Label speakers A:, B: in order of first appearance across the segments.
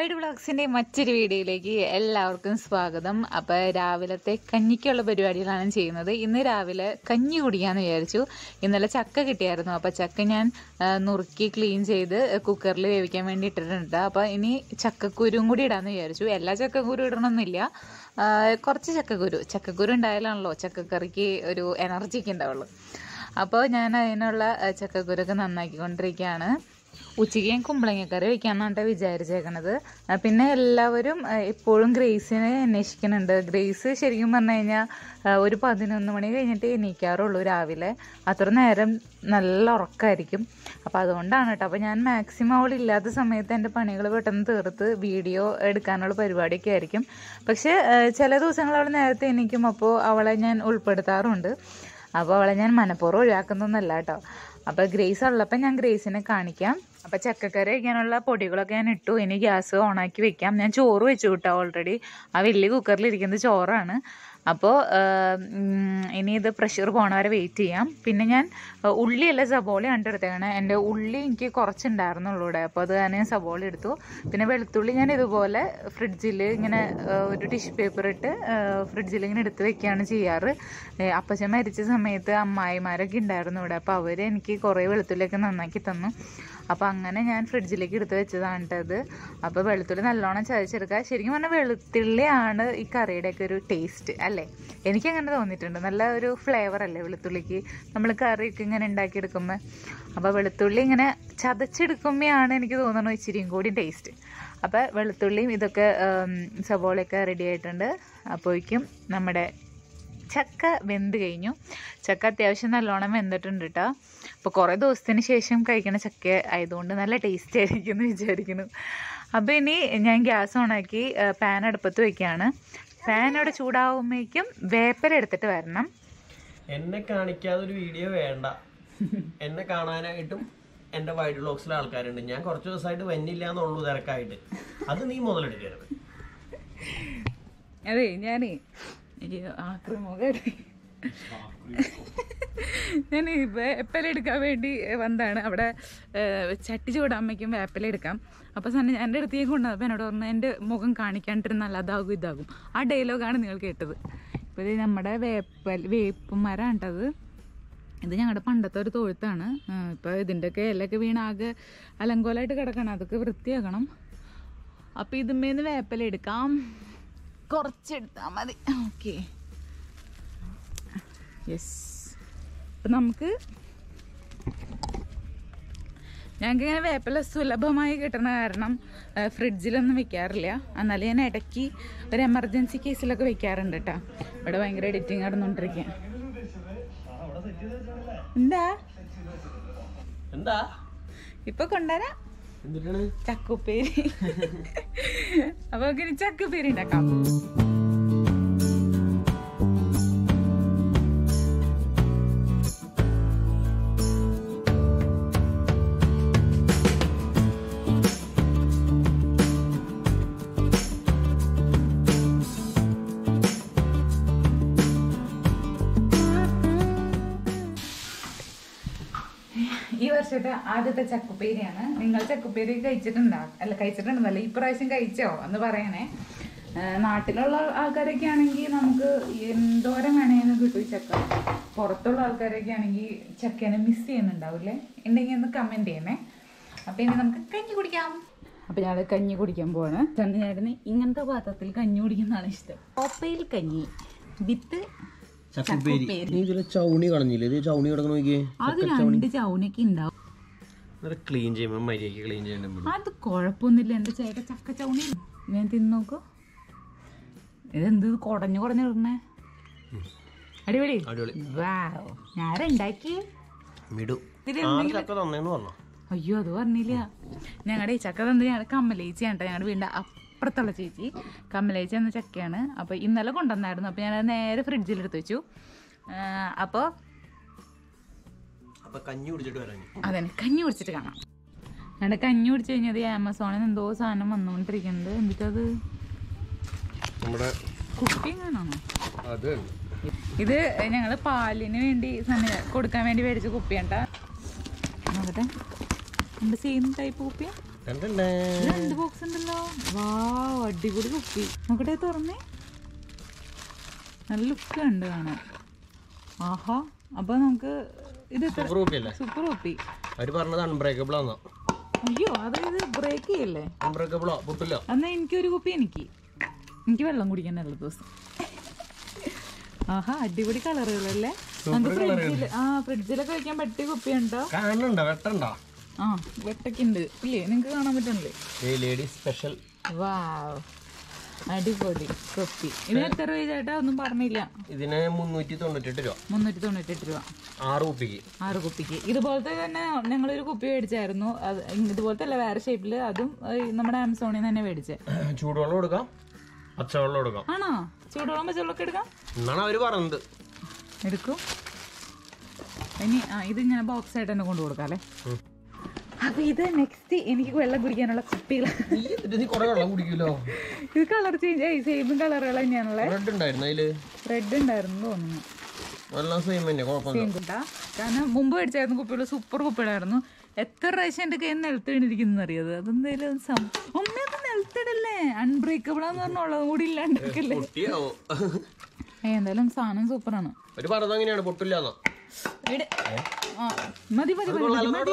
A: Wide വ്ളോഗ്സിന്റെ മറ്റൊരു വീഡിയോയിലേക്ക് എല്ലാവർക്കും സ്വാഗതം അപ്പൊ രാവിലത്തെ കഞ്ഞിക്കുള്ള പരിപാടികളാണ് ചെയ്യുന്നത് ഇന്ന് രാവിലെ കഞ്ഞി കുടിക്കാന്ന് വിചാരിച്ചു ഇന്നലെ ചക്ക കിട്ടിയായിരുന്നു അപ്പൊ ചക്ക ഞാൻ ആ, നുറുക്കി ക്ലീൻ ചെയ്ത് കുക്കറിൽ വേവിക്കാൻ വേണ്ടി ഇട്ടിട്ടുണ്ട് അപ്പൊ ഇനി ചക്കക്കുരും കൂടി ഇടാന്ന് വിചാരിച്ചു എല്ലാ ചക്കക്കുരു ഇടണമെന്നില്ല ആ, കുറച്ച് ചക്കക്കുരു ചക്കക്കുരു ഉണ്ടായാലാണല്ലോ ചക്കക്കറിക്ക് ഒരു എനർജിക്ക് ഉണ്ടാവുള്ളൂ അപ്പോൾ ഞാൻ അതിനുള്ള ആ, ചക്കക്കുരൊക്കെ നന്നാക്കിക്കൊണ്ടിരിക്കുകയാണ് ഉച്ചയ്ക്ക് ഞാൻ കുമ്പളങ്ങക്കറി വെക്കാന്നാണ് വിചാരിച്ചേക്കണത് ആ, പിന്നെ എല്ലാവരും ആ, എപ്പോഴും ഗ്രേസിനെ അന്വേഷിക്കുന്നുണ്ട് ഗ്രേസ് ശരിക്കും പറഞ്ഞു കഴിഞ്ഞാൽ ഒരു പതിനൊന്ന് മണി കഴിഞ്ഞിട്ട് എണീക്കാറുള്ളൂ രാവിലെ അത്ര നേരം നല്ല ഉറക്കമായിരിക്കും അപ്പോൾ അതുകൊണ്ടാണ് കേട്ടോ അപ്പോൾ ഞാൻ മാക്സിമം അവൾ ഇല്ലാത്ത സമയത്ത് എൻ്റെ പണികൾ പെട്ടെന്ന് തീർത്ത് വീഡിയോ എടുക്കാനുള്ള പരിപാടിയൊക്കെ ആയിരിക്കും പക്ഷേ ആ, ചില ദിവസങ്ങൾ അവൾ നേരത്തെ എണീക്കും അപ്പോൾ അവളെ ഞാൻ ഉൾപ്പെടുത്താറുണ്ട് അപ്പോൾ അവളെ ഞാൻ മനഃപൂർവ്വം ഒഴിവാക്കുന്നൊന്നല്ല കേട്ടോ അപ്പോൾ ഗ്രേസ് ഉള്ളപ്പോൾ ഞാൻ ഗ്രേസിനെ കാണിക്കാം അപ്പോൾ ചക്കക്കറി വയ്ക്കാനുള്ള പൊടികളൊക്കെ ഞാൻ ഇട്ടു ഇനി ഗ്യാസ് ഓണാക്കി വെക്കാം ഞാൻ ചോറ് വെച്ചു കേട്ടോ ഓൾറെഡി ആ വലിയ കുക്കറിൽ ഇരിക്കുന്നത് ചോറാണ് അപ്പോൾ ഇനി ഇത് പ്രഷർ പോണ വരെ വെയിറ്റ് ചെയ്യാം പിന്നെ ഞാൻ ആ, ഉള്ളിയല്ല സബോളയാണ് എടുത്തേക്കണേ എൻ്റെ ഉള്ളി എനിക്ക് കുറച്ചുണ്ടായിരുന്നുള്ളൂ ഇവിടെ അപ്പോൾ അത് ഞാൻ സബോള എടുത്തു പിന്നെ വെളുത്തുള്ളി ഞാൻ ഇതുപോലെ ഫ്രിഡ്ജിൽ ഇങ്ങനെ ആ, ഒരു ടിഷ്യൂ പേപ്പർ ഇട്ട് ഫ്രിഡ്ജിൽ ഇങ്ങനെ എടുത്ത് വെക്കുകയാണ് ചെയ്യാറ് ഏ, അപ്പച്ചൻ മരിച്ച സമയത്ത് അമ്മായിമാരൊക്കെ ഉണ്ടായിരുന്നു ഇവിടെ അപ്പോൾ അവർ എനിക്ക് കുറേ വെളുത്തുള്ളിയൊക്കെ നന്നാക്കി തന്നു അപ്പോൾ അങ്ങനെ ഞാൻ ഫ്രിഡ്ജിലേക്ക് എടുത്ത് വെച്ചതാണ് ട്ടോ ഇത് അപ്പോൾ വെളുത്തുള്ളി നല്ലോണം ചതച്ചെടുക്കുക ശരിക്കും പറഞ്ഞാൽ വെളുത്തുള്ളിയാണ് ഈ കറിയുടെയൊക്കെ ഒരു ടേസ്റ്റ് അല്ലേ എനിക്ക് അങ്ങനെ തോന്നിയിട്ടുണ്ട് നല്ല ഒരു ഫ്ലേവർ അല്ലേ വെളുത്തുള്ളിക്ക് നമ്മൾ കറിയൊക്കെ ഇങ്ങനെ ഉണ്ടാക്കിയെടുക്കുമ്പോൾ അപ്പോൾ വെളുത്തുള്ളി ഇങ്ങനെ ചതച്ചെടുക്കുമ്പോഴാണ് എനിക്ക് തോന്നുന്നു ഇച്ചിരിയും കൂടി ടേസ്റ്റ് അപ്പോൾ വെളുത്തുള്ളിയും ഇതൊക്കെ ഉം, സവോളയൊക്കെ റെഡി ആയിട്ടുണ്ട് അപ്പോഴേക്കും നമ്മുടെ ചക്ക വെന്ത് കഴിഞ്ഞു ചക്ക അത്യാവശ്യം നല്ലോണം വെന്തിട്ടുണ്ട് കേട്ടോ അപ്പോൾ കുറേ ദിവസത്തിന് ശേഷം കഴിക്കണ ചക്ക ആയതുകൊണ്ട് നല്ല ടേസ്റ്റ് ആയിരിക്കും എന്ന് വിചാരിക്കുന്നു അപ്പോൾ ഇനി ഞാൻ ഗ്യാസ് ഓണാക്കി പാൻ അടുപ്പത്ത് വെക്കുകയാണ് പാൻ അവിടെ ചൂടാവുമ്പോഴേക്കും വേപ്പല എടുത്തിട്ട് വരണം
B: എന്നെ കാണിക്കാതെ ഒരു വീഡിയോ വേണ്ട എന്നെ കാണാനായിട്ടും എന്റെ വൈഡ് ബ്ലോഗ്സിലെ ആൾക്കാരുണ്ട് ഞാൻ കുറച്ച് ദിവസമായിട്ട് വന്നില്ല എന്നുള്ളൂ തിരക്കായിട്ട് അത് നീ മുതലെടുക്കരുത്
A: അതെ ഞാനേ എനിക്ക് ആക്രമോകായിട്ട് ഞാൻ വേപ്പല എടുക്കാൻ വേണ്ടി വന്നതാണ് അവിടെ ഏഹ്, ചട്ടി ചൂടാൻ വയ്ക്കും വേപ്പല എടുക്കാം അപ്പോൾ തന്നെ എൻ്റെ അടുത്തേക്ക് കൊണ്ടുവന്നപ്പോൾ എന്നോട് പറഞ്ഞു എൻ്റെ മുഖം കാണിക്കാണ്ടിരുന്നാൽ അതാകും ഇതാകും ആ ഡയലോഗാണ് നിങ്ങൾ കേട്ടത് ഇപ്പോൾ ഇത് നമ്മുടെ വേപ്പൽ വേപ്പ് മരമാണ് കേട്ടത് ഇത് ഞങ്ങളുടെ പണ്ടത്തെ ഒരു തൊഴുത്താണ് ഇപ്പോൾ ഇതിൻ്റെയൊക്കെ ഇലയൊക്കെ വീണ് ആകെ അലങ്കോലമായിട്ട് കിടക്കണം അതൊക്കെ വൃത്തിയാക്കണം അപ്പോൾ ഇതുമേന്ന് വേപ്പല എടുക്കാം കുറച്ചെടുത്താൽ മതി ഓക്കെ യെസ് അപ്പം നമുക്ക് ഞങ്ങൾക്ക് ഇങ്ങനെ വേപ്പില സുലഭമായി കിട്ടുന്ന കാരണം ആ, ഫ്രിഡ്ജിലൊന്നും വെക്കാറില്ല എന്നാലും ഞാൻ ഇടയ്ക്ക് ഒരു എമർജൻസി കേസിലൊക്കെ വെക്കാറുണ്ട് കേട്ടോ ഇവിടെ ഭയങ്കര എഡിറ്റിങ് നടന്നുകൊണ്ടിരിക്കുക എന്താ
B: എന്താ
A: ഇപ്പൊ കൊണ്ടുവരാം
B: എന്തിട്ടാണ്
A: ചക്കുപ്പേരി അപ്പൊ നമുക്ക് ഇനി ചക്കുപ്പേരി ഉണ്ടാക്കാം ഈ വർഷത്തെ ആദ്യത്തെ ചക്കുപ്പേരിയാണ് നിങ്ങൾ ചക്കുപ്പേരി കഴിച്ചിട്ടുണ്ടോ അല്ല കഴിച്ചിട്ടുണ്ടെന്നല്ല ഈ പ്രാവശ്യം കഴിച്ചോ എന്ന് പറയണേ ആ, നാട്ടിലുള്ള ആൾക്കാരൊക്കെ ആണെങ്കിൽ നമുക്ക് എന്തോരം വേണേലും കിട്ടും ഈ ചക്ക പുറത്തുള്ള ആൾക്കാരൊക്കെ ആണെങ്കിൽ ചക്കേനെ മിസ് ചെയ്യുന്നുണ്ടാവില്ലേ ഉണ്ടെങ്കിൽ ഒന്ന് കമന്റ് ചെയ്യണേ അപ്പൊ ഇനി നമുക്ക് കഞ്ഞി കുടിക്കാം അപ്പൊ ഞങ്ങൾ കഞ്ഞി കുടിക്കാൻ പോവാണ് ചന്ദ്രനേട്ടന് ഇങ്ങനത്തെ പാത്രത്തിൽ കഞ്ഞി കുടിക്കുന്നതാണ് ഇഷ്ടം ഓപ്പയിൽ കഞ്ഞി വിത്ത്
B: ചക്കുപ്പേരി നീ ഇതിലെ ചൗണി കളഞ്ഞില്ലേ ഇത് ചൗണി കിടക്കണ നോക്കിയേ
A: അത് രണ്ട് ചൗനൊക്കെ ഉണ്ടാവും
B: എന്നിട്ട് ക്ലീൻ ചെയ്യുമ്പോൾ മര്യാദയ്ക്ക് ക്ലീൻ ചെയ്യേണ്ട വിടും
A: അത് കുഴപ്പമൊന്നുമില്ല എൻ്റെ ചേട്ട ചക്ക ചൗണി ഞാൻ തിന്ന് നോക്കൂ ഇതെന്ത് കുടഞ്ഞു കുടഞ്ഞു ഇടണേ അടിപൊളി
B: അടിപൊളി
A: വാവ് ഞാനുണ്ടാക്കി
B: വിടു
A: ഇത്
B: ആറ് ചക്ക തന്നേന്ന് പറഞ്ഞോ
A: അയ്യോ അത് പറഞ്ഞില്ല ഞങ്ങളുടെ ഈ ചക്ക തന്നെ ഞങ്ങളുടെ കമ്മലേച്ചിയാണ് കേട്ടോ ഞങ്ങളുടെ വീടിൻ്റെ അപ്പുറത്തുള്ള ചേച്ചി കമ്മലേച്ചി എന്ന ചക്കയാണ് അപ്പോൾ ഇന്നലെ കൊണ്ടുവന്നായിരുന്നു അപ്പോൾ ഞാനത് നേരെ ഫ്രിഡ്ജിലെടുത്ത് വെച്ചു അപ്പോൾ
B: അപ്പൊ കഞ്ഞി കുടിച്ചിട്ട് വരാൻ
A: അതെ കഞ്ഞി കുടിച്ചിട്ട് കാണാം ഞങ്ങളുടെ കഞ്ഞി കുടിച്ച് കഴിഞ്ഞത് ആമസോണിൽ നിന്ന് എന്തോ സാധനം വന്നുകൊണ്ടിരിക്കുന്നുണ്ട് എന്നിട്ടത്
B: നമ്മുടെ
A: കുപ്പിയും കാണാമോ
B: അത്
A: ഇത് ഞങ്ങൾ പാലിന് വേണ്ടി തന്നെ കൊടുക്കാൻ വേണ്ടി മേടിച്ച കുപ്പിയാണ്ട നോക്കട്ടെ നമ്മുടെ സെയിം ടൈപ്പ് കുപ്പിയാ
B: കണ്ടല്ലേ
A: രണ്ട് ബോക്സ് ഉണ്ടല്ലോ വാ അടിപൊളി കുപ്പി നോക്കട്ടെ തുറന്നേ നല്ല ലുക്ക് ഉണ്ട് കാണാൻ ആഹാ അപ്പൊ നമുക്ക് ഇത് എത്ര
B: സൂപ്പർ കുപ്പിയല്ലേ
A: സൂപ്പർ കുപ്പി
B: അവര് പറഞ്ഞത് അൺബ്രേക്കബിൾ ആണെന്നാ
A: അയ്യോ അതായത് ബ്രേക്ക് ചെയ്യല്ലേ
B: അൺബ്രേക്കബിളോ പൊട്ടില്ല
A: എന്നാ എനിക്കൊരു കുപ്പി എനിക്ക് എനിക്ക് വെള്ളം കുടിക്കാൻ എല്ലാ ദിവസം ആഹാ അടിപൊളി കളറുകളല്ലേ നമുക്ക് ഫ്രിഡ്ജിൽ ആ ഫ്രിഡ്ജിലൊക്കെ വെക്കാൻ പറ്റിയ കുപ്പി ഉണ്ടോ
B: കാണണ്ട വെട്ടണ്ട
A: ആ വെട്ടൊക്കെ ഉണ്ട് ഇല്ലേ നിങ്ങക്ക് കാണാൻ പറ്റണില്ലേ
B: ഈ ലേഡി സ്പെഷ്യൽ
A: വാവ് അടിപൊളി കുപ്പി ഇതിന് എത്ര രൂപ ചേട്ടാ ഒന്നും പറഞ്ഞില്ല
B: ഇതിന് മുന്നൂറ്റി തൊണ്ണൂറ്റെട്ട് രൂപ
A: മുന്നൂറ്റി തൊണ്ണൂറ്റെട്ട് രൂപ
B: ആറ് കുപ്പിക്ക്
A: ആറ് കുപ്പിക്ക് ഇതുപോലത്തെ തന്നെ ഞങ്ങളൊരു കുപ്പി മേടിച്ചായിരുന്നു അത് ഇതുപോലത്തെ അല്ല വേറെ ഷേപ്പിൽ അതും ഏഹ്, നമ്മുടെ ആമസോണിൽ നിന്ന് തന്നെ മേടിച്ചേ
B: ചൂടുവെള്ളം കൊടുക്കാം പച്ചവെള്ളം കൊടുക്കാം
A: ആണോ ചൂടുവെള്ളം പച്ചവെള്ളമൊക്കെ എടുക്കാം
B: എന്നാണ് അവര് പറഞ്ഞത്
A: എടുക്കും ഇനി ആ ഇത് ഇങ്ങനെ ബോക്സ് ആയിട്ട് തന്നെ കൊണ്ടു കൊടുക്കാം അല്ലേ
B: ഉം.
A: അപ്പൊ ഇത് നെക്സ്റ്റ് എനിക്ക് വെള്ളം കുടിക്കാനുള്ള കുപ്പികൾ
B: നീ എന്നിട്ട് നീ കുറെ വെള്ളം കുടിക്കുമല്ലോ
A: ഇത് കളർ ചേഞ്ച് ആയി സെയിം കളറുകൾ തന്നെയാണല്ലേ
B: റെഡ് ഉണ്ടായിരുന്നു അതില്
A: റെഡ് ഉണ്ടായിരുന്നു തോന്നുന്നു
B: വെള്ളം സെയിം തന്നെ കുഴപ്പമില്ല
A: സെയിം കുട്ടാ കാരണം മുമ്പ് മേടിച്ചായിരുന്നു കുപ്പികൾ സൂപ്പർ കുപ്പികളായിരുന്നു എത്ര പ്രാവശ്യം എൻ്റെ കയ്യിൽ നിലത്ത് വീണിരിക്കുന്നു അറിയത് അതെന്തേലും സം- ഒന്നേ അത് നിലത്തിടല്ലേ അൺബ്രേക്കബിൾ എന്ന് പറഞ്ഞുള്ളത് കൂടി ഇല്ലാണ്ടിരിക്കല്ലേ
B: പൊട്ടിയാവോ
A: ഏ, എന്തായാലും സാധനം സൂപ്പറാണ്
B: ഒരു പറഞ്ഞത് അങ്ങനെയാണ് പൊട്ടില്ല എന്നാ
A: എടെ. ആ, മതി മതി മതി മതി മതി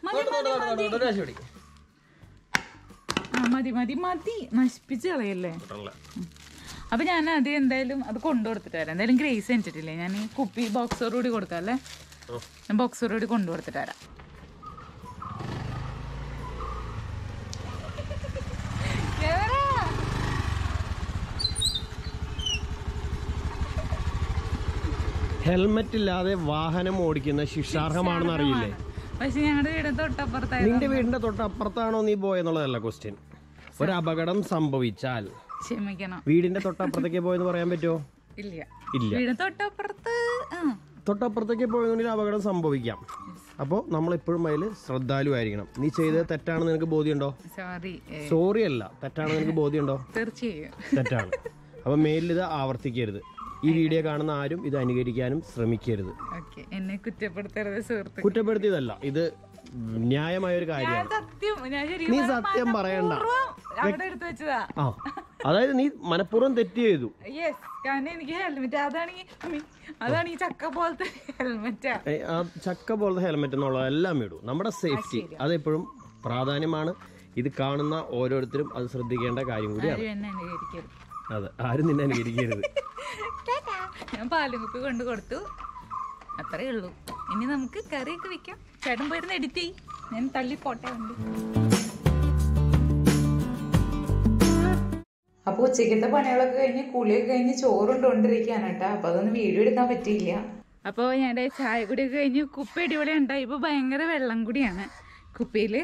A: ആ മതി മതി മതി നശിപ്പിച്ച് കളയല്ലേ അപ്പൊ ഞാൻ അത് എന്തായാലും അത് കൊണ്ടു കൊടുത്തിട്ട് വരാം എന്തായാലും ഗ്രേസ് എനിച്ചിട്ടില്ലേ ഞാൻ ഈ കുപ്പി ബോക്സോടുകൂടി കൊടുക്കാം അല്ലേ ഞാൻ ബോക്സോടുകൂടി കൊണ്ടു കൊടുത്തിട്ട് വരാം എവരാ?
B: ഹെൽമെറ്റ് ഇല്ലാതെ വാഹനം ഓടിക്കുന്ന ശിക്ഷാർഹമാണെന്ന് അറിയില്ലേ
A: പക്ഷെ ഞങ്ങളുടെ വീട് തൊട്ടപ്പുറത്തായിരുന്നു
B: നിന്റെ വീടിന്റെ തൊട്ടപ്പുറത്താണോ നീ പോയെന്നുള്ളതല്ല ക്വസ്റ്റ്യൻ ഒരു അപകടം സംഭവിച്ചാൽ
A: ക്ഷമിക്കണം
B: വീടിന്റെ തൊട്ടപ്പുറത്തേക്ക് പോയെന്ന് പറയാൻ പറ്റുമോ
A: ഇല്ല
B: ഇല്ല
A: വീട് തൊട്ടപ്പുറത്ത് ആ
B: തൊട്ടപ്പുറത്തേക്ക് പോയെന്നുണ്ടെങ്കിൽ അപകടം സംഭവിക്കാം അപ്പോൾ നമ്മൾ എപ്പോഴും അതിൽ ശ്രദ്ധാലുവായിരിക്കണം നീ ചെയ്തത് തെറ്റാണെന്ന് നിനക്ക് ബോധ്യമുണ്ടോ
A: സോറി
B: സോറി അല്ല തെറ്റാണെന്ന് നിനക്ക് ബോധ്യമുണ്ടോ
A: തീർച്ചയായും
B: തെറ്റാണ് അപ്പം മേലിൽ ഇത് ആവർത്തിക്കരുത് ഈ വീഡിയോ കാണുന്ന ആരും ഇത് അനുകരിക്കാനും ശ്രമിക്കരുത്
A: ഓക്കെ എന്നെ കുറ്റപ്പെടുത്തരുത് സുഹൃത്ത്
B: കുറ്റപ്പെടുത്തിയതല്ല ഇത് ന്യായമായ ഒരു കാര്യമാണ്
A: സത്യം ഞാൻ
B: നീ
A: ശരിക്കും
B: സത്യം പറയണ്ട
A: അവിടെ എടുത്തു വെച്ചതാ
B: ആ അതായത് നീ മനഃപൂർവ്വം തെറ്റ് ചെയ്തു
A: യെസ് കാരണം എനിക്ക് ഹെൽമെറ്റ് അതാണെങ്കിൽ അതാണ് ഈ ചക്ക പോലത്തെ ഹെൽമെറ്റാ
B: ഏ, ആ ചക്ക പോലത്തെ ഹെൽമെറ്റ് എന്നുള്ളതെല്ലാം ഇടൂ നമ്മുടെ സേഫ്റ്റി അതെപ്പോഴും പ്രാധാന്യമാണ് ഇത് കാണുന്ന ഓരോരുത്തരും അത് ശ്രദ്ധിക്കേണ്ട കാര്യം കൂടിയാണ്
A: ആരും എന്നെ അനുകരിക്കരുത്
B: അതെ ആരും നിന്നെ അനുകരിക്കരുത്
A: ടാറ്റാ. ഞാൻ പാലും കുപ്പി കൊണ്ട് കൊടുത്തു അത്രേ ഉള്ളൂ ഇനി നമുക്ക് കറിയൊക്കെ വെക്കാം ചേട്ടൻ പോയിരുന്ന് എഡിറ്റ് ചെയ്യും ഞാൻ തള്ളി പോട്ടെ ഉണ്ട് അപ്പൊ ഉച്ചക്കത്തെ പണികളൊക്കെ കഴിഞ്ഞ് കുളിയൊക്കെ കഴിഞ്ഞ് ചോറുണ്ടോണ്ടിരിക്കുകയാണ് കേട്ടോ അപ്പൊ അതൊന്നും വീഡിയോ എടുക്കാൻ പറ്റിയില്ല അപ്പോൾ ഞാൻ ചായ കുടിയൊക്കെ കഴിഞ്ഞ് കുപ്പി അടിപൊളി ഉണ്ടായി ഇപ്പൊ ഭയങ്കര വെള്ളം കൂടിയാണ് കുപ്പിയില്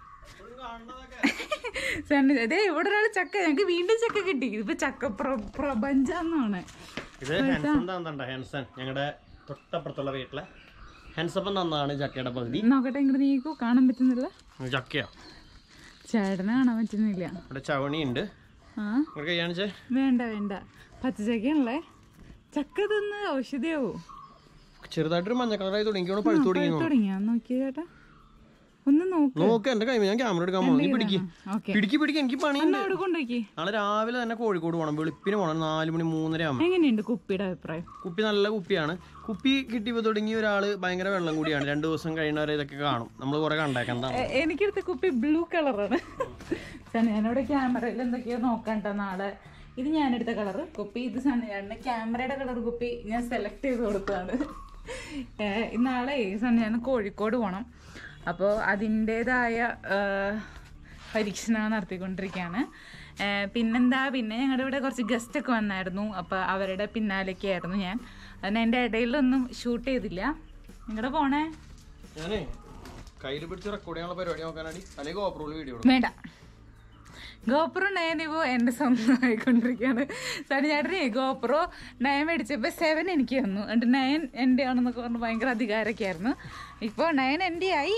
A: സണ്ണി അതെ ഇവിടെ ഒരാൾ ചക്ക ഞങ്ങൾക്ക് വീണ്ടും ചക്ക കിട്ടി ഇപ്പൊ ചക്ക പ്ര- പ്രപഞ്ചാന്നാണ്
B: ഇത് ഹെൻസൺ തന്നണ്ട ഹെൻസൺ ഞങ്ങളുടെ തൊട്ടപ്പുറത്തുള്ള വീട്ടിലെ ഹെൻസപ്പം തന്നതാണ് ചക്കയുടെ പകുതി
A: നോക്കട്ടെ ഇങ്ങോട്ട് നീക്കൂ കാണാൻ പറ്റുന്നില്ല
B: ചക്കയോ
A: ചേട്ടനെ കാണാൻ പറ്റുന്നില്ല
B: ഇവിടെ ചവണി ഉണ്ട്
A: ആ
B: ഇങ്ങോട്ട് കൈയാണിച്ചേ
A: വേണ്ട വേണ്ട പച്ചച്ചക്കയാണല്ലേ ചക്ക തിന്ന് ഔഷധിയാവോ
B: ചെറുതായിട്ടൊരു മഞ്ഞ കളറായി തുടങ്ങിക്കോണം പഴുത്തു തുടങ്ങി
A: തുടങ്ങിയാ നോക്കിയ ചേട്ടാ ഒന്ന് നോക്ക്
B: നോക്ക് എന്റെ കൈ ഞാൻ ക്യാമറ എടുക്കാൻ പോകും നീ പിടിക്ക്
A: ഓക്കെ
B: പിടിക്ക് പിടിക്ക് എനിക്ക് പണിയുണ്ട്
A: അവിടെ കൊണ്ടുപോയി
B: നാളെ രാവിലെ തന്നെ കോഴിക്കോട് പോകണം വെളുപ്പിന് പോകണം നാല് മണി മൂന്നര ആകുമ്പോൾ
A: എങ്ങനെയുണ്ട് കുപ്പിയുടെ അഭിപ്രായം
B: കുപ്പി നല്ല കുപ്പിയാണ് കുപ്പി കിട്ടിയപ്പോൾ തുടങ്ങിയ ഒരാള് ഭയങ്കര വെള്ളം കൂടിയാണ് രണ്ടു ദിവസം കഴിയുന്നവരെ ഇതൊക്കെ കാണും നമ്മൾ കുറെ കണ്ടേക്കണ്ടാണ്
A: എ- എനിക്കെടുത്ത കുപ്പി ബ്ലൂ കളറാണ് ഞാനിവിടെ ക്യാമറയിൽ എന്തൊക്കെയോ നോക്കണ്ട നാളെ ഇത് ഞാനെടുത്ത കളറ് കുപ്പി ഇത് സണ്ണിയാണ് ക്യാമറയുടെ കളർ കുപ്പി ഞാൻ സെലക്ട് ചെയ്ത് കൊടുത്തതാണ് ഏഹ് നാളെ സണ്ണിയാണ് കോഴിക്കോട് പോകണം അപ്പോൾ അതിൻ്റെതായ പരീക്ഷണം നടത്തിക്കൊണ്ടിരിക്കുകയാണ് ഏഹ് പിന്നെന്താ പിന്നെ ഞങ്ങളുടെ ഇവിടെ കുറച്ച് ഗസ്റ്റ് ഒക്കെ വന്നായിരുന്നു അപ്പോൾ അവരുടെ പിന്നാലേക്കായിരുന്നു ഞാൻ അതിന് എൻ്റെ ഇടയിലൊന്നും ഷൂട്ട് ചെയ്തില്ല നിങ്ങളുടെ പോണേ
B: ഞാനേ കയ്യിൽ പിടിച്ച് റെക്കോർഡ് ചെയ്യാനുള്ള പരിപാടി നോക്കാനാടി അല്ലെങ്കിൽ ഓപ്പറോൾ വീഡിയോ
A: വേണ്ട ഗോപ്രോ നയൻ ഇപ്പോ എന്റെ സ്വന്തമായിക്കൊണ്ടിരിക്കുകയാണ് സണി ചേട്ടനെ ഗോപ്രോ നയൻ മേടിച്ചപ്പോ സെവൻ എനിക്ക് തന്നു എന്നിട്ട് നയൻ എൻ്റെ ആണെന്നൊക്കെ പറഞ്ഞ് ഭയങ്കര അധികാരമൊക്കെ ആയിരുന്നു ഇപ്പോൾ നയൻ എൻ്റെ ആയി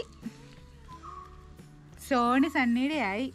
A: സോണി സണ്ണിയുടെ ആയി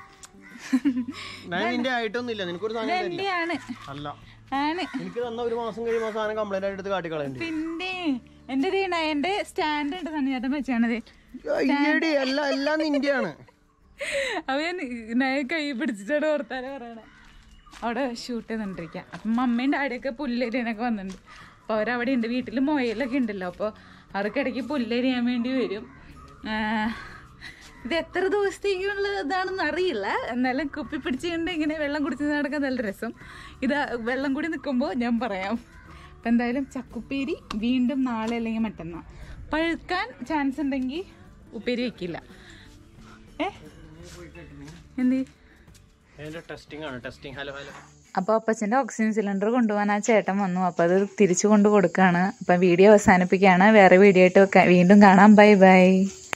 B: ഞാൻ നിന്റെ ആയിട്ടൊന്നുമില്ല നിനക്കൊരു സാധനം തരില്ല.
A: എൻ്റെ ആണ്
B: അല്ല
A: ആണ്
B: എനിക്ക് തന്ന ഒരു മാസം കഴിയുമ്പോൾ സാധനം കംപ്ലൈന്റ് ആയിട്ട് എടുത്ത് കാട്ടിക്കളയണ്ടി
A: പിന്നെ എൻ്റെ ദേ നയൻ്റെ സ്റ്റാൻഡ് ഉണ്ട് സണ്ണി ചേട്ടൻ വെച്ചാണത്
B: അയ്യടി അല്ല എല്ലാം നിന്റെയാണ്
A: അവ ഞാൻ ഞാൻ കൈ പിടിച്ചിട്ടാണ് ഓർത്താനെ പറയണേ അവിടെ ഷൂട്ട് ചെയ്തോണ്ടിരിക്കാം അപ്പം മമ്മയും ഡാഡിയൊക്കെ പുല്ലരിയാനൊക്കെ വന്നിട്ടുണ്ട് അപ്പോൾ അവരവിടെ ഉണ്ട് വീട്ടിൽ മൊയലൊക്കെ ഉണ്ടല്ലോ അപ്പോൾ അവർക്കിടയ്ക്ക് പുല്ലരിയാൻ വേണ്ടി വരും ആ, ഇത് എത്ര ദിവസത്തേക്കുള്ള ഇതാണെന്ന് അറിയില്ല എന്നാലും കുപ്പി പിടിച്ചുകൊണ്ട് ഇങ്ങനെ വെള്ളം കുടിച്ച് നടക്കാൻ നല്ല രസം ഇത് വെള്ളം കൂടി നിൽക്കുമ്പോൾ ഞാൻ പറയാം അപ്പം എന്തായാലും ചക്കുപ്പേരി വീണ്ടും നാളെ അല്ലെങ്കിൽ മറ്റന്നാൾ പഴുക്കാൻ ചാൻസ് ഉണ്ടെങ്കിൽ ഉപ്പേരി വെക്കില്ല ഏ എന്ത്
B: അതിന്റെ ടെസ്റ്റിംഗ് ആണ് ടെസ്റ്റിംഗ് ഹലോ ഹലോ
A: അപ്പോൾ അപ്പച്ചൻ്റെ ഓക്സിജൻ സിലിണ്ടർ കൊണ്ടുപോകാൻ ആ ചേട്ടൻ വന്നു അപ്പോൾ അത് തിരിച്ചു കൊണ്ട് കൊടുക്കുകയാണ് അപ്പം വീഡിയോ അവസാനിപ്പിക്കുകയാണ് വേറെ വീഡിയോ ആയിട്ട് വെക്കാൻ- വീണ്ടും കാണാം ബൈ ബൈ